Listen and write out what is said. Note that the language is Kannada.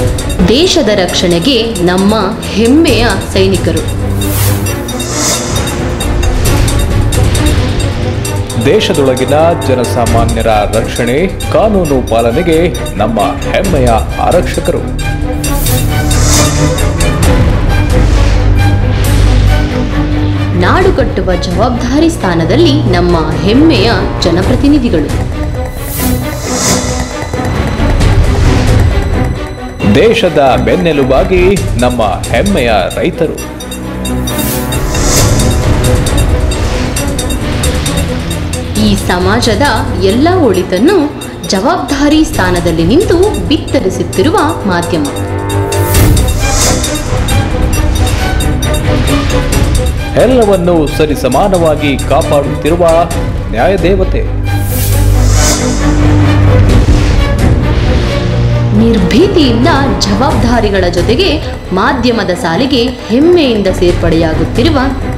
ದೇಶದ ರಕ್ಷಣೆಗೆ ನಮ್ಮ ಹೆಮ್ಮೆಯ ಸೈನಿಕರು ದೇಶದೊಳಗಿನ ಜನಸಾಮಾನ್ಯರ ರಕ್ಷಣೆ ಕಾನೂನು ಪಾಲನೆಗೆ ನಮ್ಮ ಹೆಮ್ಮೆಯ ಆರಕ್ಷಕರು ನಾಡು ಕಟ್ಟುವ ಜವಾಬ್ದಾರಿ ಸ್ಥಾನದಲ್ಲಿ ನಮ್ಮ ಹೆಮ್ಮೆಯ ಜನಪ್ರತಿನಿಧಿಗಳು ದೇಶದ ಬೆನ್ನೆಲುಬಾಗಿ ನಮ್ಮ ಹೆಮ್ಮೆಯ ರೈತರು ಈ ಸಮಾಜದ ಎಲ್ಲ ಒಳಿತನ್ನು ಜವಾಬ್ದಾರಿ ಸ್ಥಾನದಲ್ಲಿ ನಿಂತು ಬಿತ್ತರಿಸುತ್ತಿರುವ ಮಾಧ್ಯಮ ಎಲ್ಲವನ್ನೂ ಸರಿಸಮಾನವಾಗಿ ಕಾಪಾಡುತ್ತಿರುವ ನ್ಯಾಯದೇವತೆ ನಿರ್ಭೀತಿಯಿಂದ ಜವಾಬ್ದಾರಿಗಳ ಜೊತೆಗೆ ಮಾಧ್ಯಮದ ಸಾಲಿಗೆ ಹೆಮ್ಮೆಯಿಂದ ಸೇರ್ಪಡೆಯಾಗುತ್ತಿರುವ